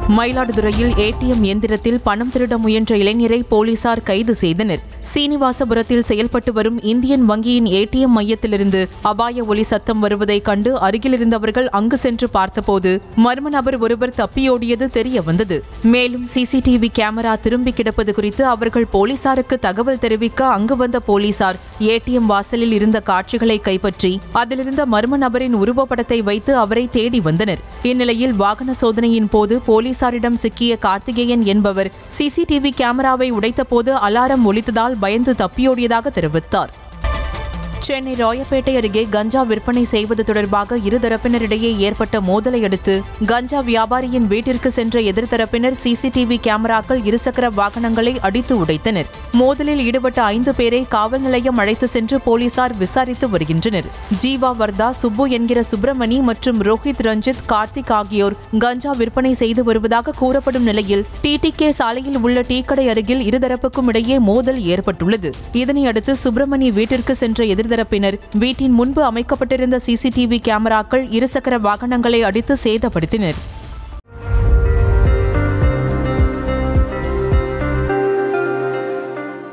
மயிலாடுதுறையில் ஏடிஎம் இயந்திரத்தில் பணம் திருட முயன்ற இளைஞரை போலீசார் கைது செய்தனர் சீனிவாசபுரத்தில் செயல்பட்டு வரும் இந்தியன் வங்கியின் ஏடிஎம் மையத்திலிருந்து அபாய ஒலி சத்தம் வருவதைக் கண்டு அருகிலிருந்தவர்கள் அங்கு சென்று பார்த்தபோது மர்ம நபர் ஒருவர் தப்பியோடியது தெரிய வந்தது மேலும் சிசிடிவி கேமரா திரும்பி கிடப்பது குறித்து அவர்கள் போலீசாருக்கு தகவல் தெரிவிக்க அங்கு வந்த போலீசார் ஏடிஎம் வாசலில் இருந்த காட்சிகளை கைப்பற்றி அதிலிருந்த மர்ம நபரின் உருவப்படத்தை வைத்து அவரை தேடி வந்தனர் இந்நிலையில் வாகன சோதனையின் போது போலீசாரிடம் சிக்கிய கார்த்திகேயன் என்பவர் சிசிடிவி கேமராவை உடைத்தபோது அலாரம் ஒலித்ததால் பயந்து தப்பியோடியதாக தெரிவித்தார் சென்னை ராயப்பேட்டை அருகே கஞ்சா விற்பனை செய்வது தொடர்பாக இருதரப்பினரிடையே ஏற்பட்ட மோதலை அடுத்து கஞ்சா வியாபாரியின் வீட்டிற்கு சென்ற எதிர்த்தரப்பினர் சிசிடிவி கேமராக்கள் இருசக்கர வாகனங்களை அடித்து உடைத்தனர் மோதலில் ஈடுபட்ட ஐந்து பேரை காவல் நிலையம் அழைத்து சென்று போலீசார் விசாரித்து வருகின்றனர் ஜீவா வர்தா சுப்பு என்கிற சுப்பிரமணி மற்றும் ரோஹித் ரஞ்சித் கார்த்திக் ஆகியோர் கஞ்சா விற்பனை செய்து வருவதாக கூறப்படும் நிலையில் டிடிகே சாலையில் உள்ள டீக்கடை அருகில் இருதரப்புக்கும் இடையே மோதல் ஏற்பட்டுள்ளது இதனையடுத்து சுப்பிரமணி வீட்டிற்கு சென்ற எதிர்தரப்பினர் வீட்டின் முன்பு அமைக்கப்பட்டிருந்த சிசிடிவி கேமராக்கள் இருசக்கர வாகனங்களை அடித்து சேதப்படுத்தினர்